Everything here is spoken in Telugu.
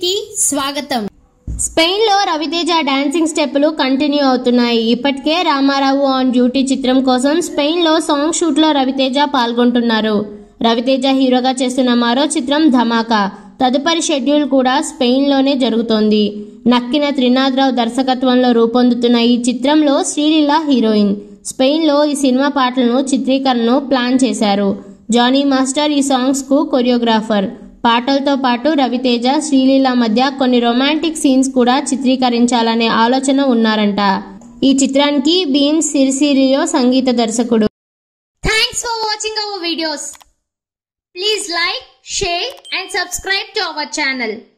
కి స్వాగతం స్పెయిన్ లో రవితేజ డాన్సింగ్ స్టెప్పులు కంటిన్యూ అవుతున్నాయి ఇప్పటికే రామారావు ఆన్ డ్యూటీ చిత్రం కోసం స్పెయిన్ లో సాంగ్ షూట్ లో రవితేజ పాల్గొంటున్నారు రవితేజ హీరోగా చేస్తున్న మరో చిత్రం ధమాకా తదుపరి షెడ్యూల్ కూడా స్పెయిన్ లోనే జరుగుతోంది నక్కిన త్రినాథరావు దర్శకత్వంలో రూపొందుతున్న ఈ చిత్రంలో శ్రీలీల హీరోయిన్ స్పెయిన్ లో ఈ సినిమా పాటలను చిత్రీకరణను ప్లాన్ చేశారు జానీ మాస్టర్ ఈ సాంగ్స్ కు కొరియోగ్రాఫర్ పాటలతో పాటు రవితేజ శ్రీలీల మధ్య కొన్ని రొమాంటిక్ సీన్స్ కూడా చిత్రీకరించాలనే ఆలోచన ఉన్నారంట ఈ చిత్రానికి భీమ్ సిరిసిరియో సంగీత దర్శకుడు thanks for watching our videos please like share and subscribe to our channel